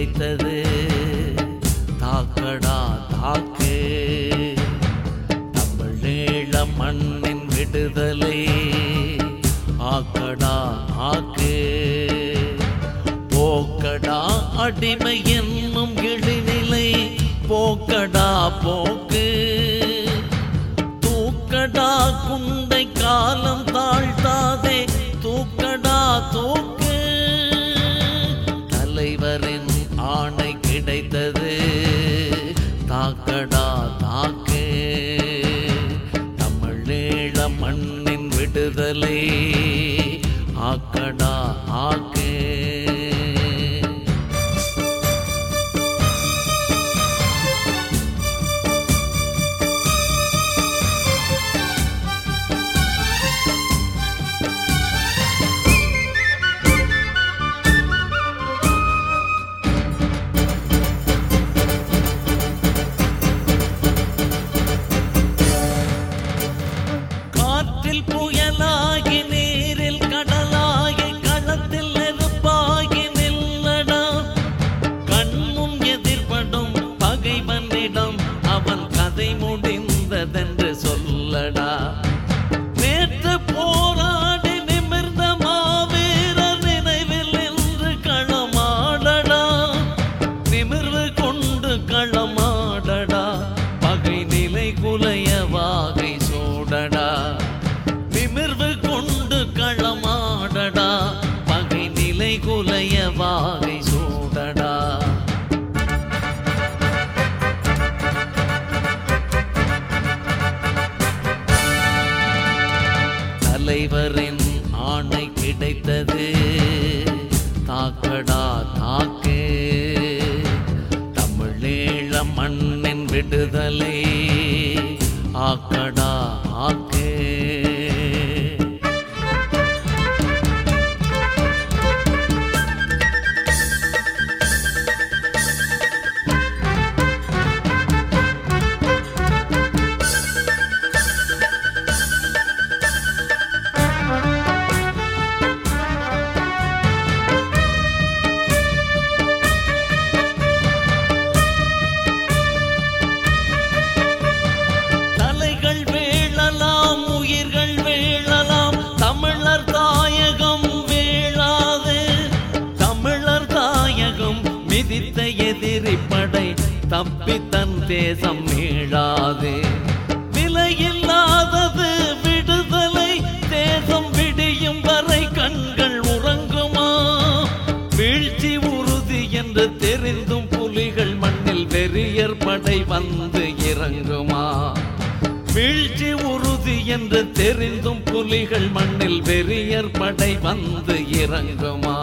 கிடைத்தது தாக்கடா தாக்கு தமிழீழ மண்ணின் விடுதலை ஆக்கடா ஆக்கு போக்கடா அடிமை என்னும் இழிநிலை போக்கடா போக்கு தூக்கடா குண்டை காலம் தாழ்த்தாதே தூக்கடா தூக்கு தலைவரின் ஆணை கிடைத்தது தாக்கடா தாக்கு தமிழீழ மண்ணின் விடுதலை ஆக்கடா ஆக்கு காற்றில் புயலாகி நீரில் கடலாகி களத்தில் நெருப்பாகி நில்லடா கண்முன் எதிர்படும் பகைவனிடம் அவன் கதை முடிந்ததென்று சொல்லடா நேற்று போராடி நிமிர்ந்த மாவீரர் நினைவில் என்று களமாடடா நிமிர்வு கொண்டு களமாடடா பகை நிலை குலைய வாகை சூடடா நிமிர்வு கொண்டு களமாடடா பகை நிலை குலைய வாகை சூடடா தலைவரின் ஆணை கிடைத்தது தாக்கடா தாக்கு தமிழீழ மண்ணின் விடுதலை ஆக்கடா ஆக்கு தலைகள் வேளலாம் உயிர்கள் வேளலாம் தமிழர் தாயகம் வேளாது தமிழர் தாயகம் மிதித்த எதிரி படை தப்பி தன் தேசம் மீளாது விலையில்லாதது விடுதலை தேசம் விடியும் வரை கண்கள் உறங்குமா வீழ்ச்சி உறுதி என்று தெரிந்தும் புலிகள் மண்ணில் வெறியர் படை வந்து இறங்குமா வீழ்ச்சி உறுதி என்று தெரிந்தும் புலிகள் மண்ணில் வெறியர் படை வந்து இறங்குமா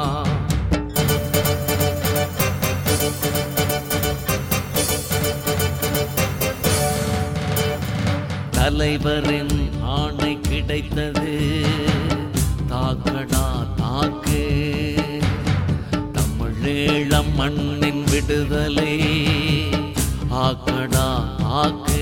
தலைவரின் ஆணை கிடைத்தது தாக்கடா தாக்கு தமிழீழ மண்ணின் விடுதலை ஆக்கடா ஆக்கு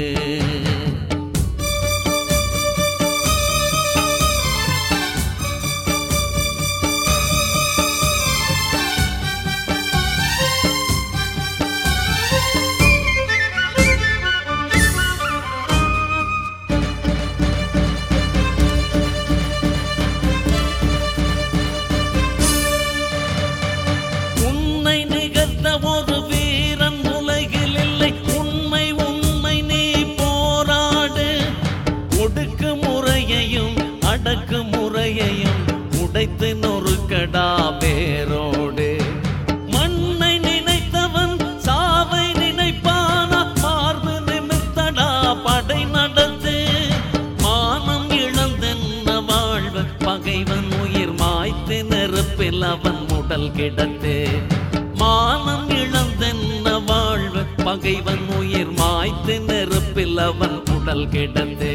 உன்னை நிகழ்த்த ஒரு வீரன் உலகில் இல்லை உண்மை உண்மை நீ போராடு ஒடுக்கு முறையையும் அடக்கு முறையையும் உடைத்து நொறுக்கடா வேரோடு மண்ணை நினைத்தவன் சாவை நினைப்பானா மார்பு நிமித்தடா படை நடத்து மானம் இழந்தென்ன வாழ்வு பகைவன் உயிர் மாய்த்து நெருப்பில் அவன் உடல் கிடத்து மானம் இழந்தென்ன வாழ்வு பகைவன் உயிர் மாய்த்து நெருப்பில் அவன் உடல் கிடத்து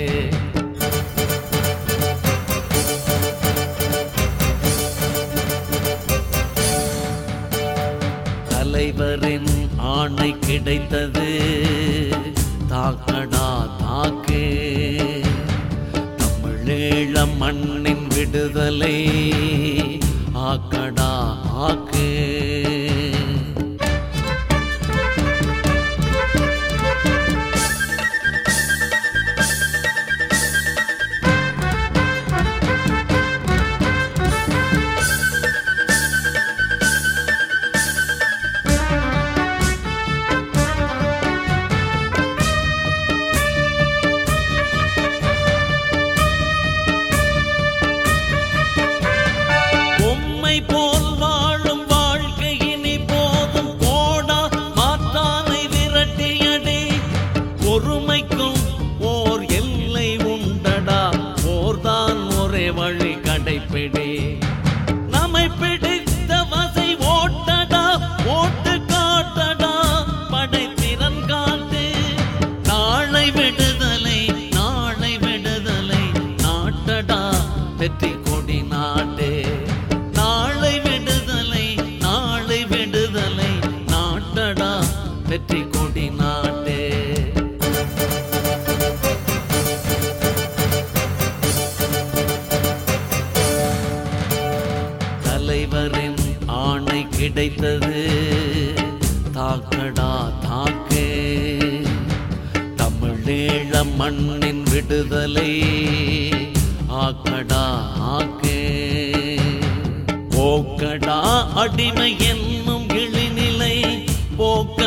தலைவரின் ஆணை கிடைத்தது தாக்கடா தாக்கு தமிழீழ மண்ணின் விடுதலை ஆக்கடா ஆக்கு வெற்றி கொடி நாட்டு தலைவரின் ஆணை கிடைத்தது தாக்கடா தாக்கு தமிழீழ மண்ணின் விடுதலை ஆக்கடா ஆக்கு போக்கடா அடிமை என்னும் இழிநிலை போக்க